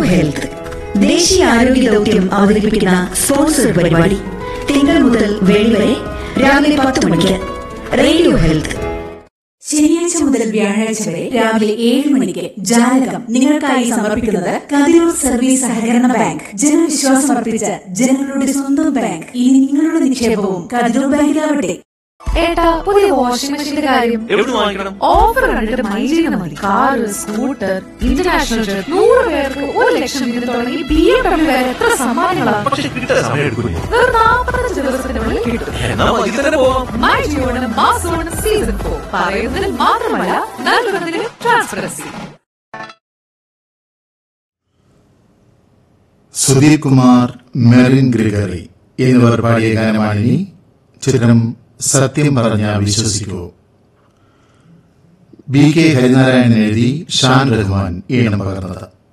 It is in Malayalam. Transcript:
ഹെൽത്ത് ദേശീയ ആരോഗ്യ ദൗത്യം അവതരിപ്പിക്കുന്ന സ്പോൺസർ പരിപാടി തിങ്കൾ മുതൽ വെള്ളി വരെ രാവിലെ പത്ത് മണിക്ക് റേഡിയോ ഹെൽത്ത് ശനിയാഴ്ച മുതൽ വ്യാഴാഴ്ച വരെ രാവിലെ ഏഴ് മണിക്ക് ജാലകം നിങ്ങൾക്കായി സമർപ്പിക്കുന്നത് കതിരൂർ സർവീസ് സഹകരണ ബാങ്ക് ജനവിശ്വാസം അർപ്പിച്ച ജനങ്ങളുടെ സ്വന്തം ബാങ്ക് ഇനി നിങ്ങളുടെ നിക്ഷേപവും കതിരൂർ ബാങ്കിലാവട്ടെ ഏട്ടാ പുതിയ വാഷിംഗ് മെഷീന്റെ കാര്യം എവിടെ വാങ്ങിക്കണം ഓഫർ കണ്ടിട്ട് മൈജിന്ന് മതി കാറ് സ്കൂട്ടർ ഇന്റർനാഷണൽ ട്രിപ്പ് നൂറ് പേർക്ക് ഒരു ലക്ഷം വീതം തുടങ്ങി ബി എം ഡബ്ല്യു വരെ എത്ര സമ്മാനങ്ങളാണ് പക്ഷെ കിട്ടാൻ സമയം എടുക്കുന്നു വെറും നാൽപ്പത്തഞ്ച് ദിവസത്തിനുള്ളിൽ കിട്ടും എന്നാ മതി തന്നെ പോവാം മൈ ജിയോണം മാസോണം സീസൺ ഫോർ പറയുന്നതിൽ മാത്രമല്ല നൽകുന്നതിന് ട്രാൻസ്പെറൻസി സുധീർ കുമാർ മെറിൻ ഗ്രിഗറി എന്നിവർ പാടിയ ഗാനമാണിനി ചിത്രം സത്യം പറഞ്ഞ വിശ്വസിക്കൂ ബി കെ ഹരിനാരായണൻ എഴുതി ഷാൻ റഹ്മാൻ ഈണം പകർന്നത്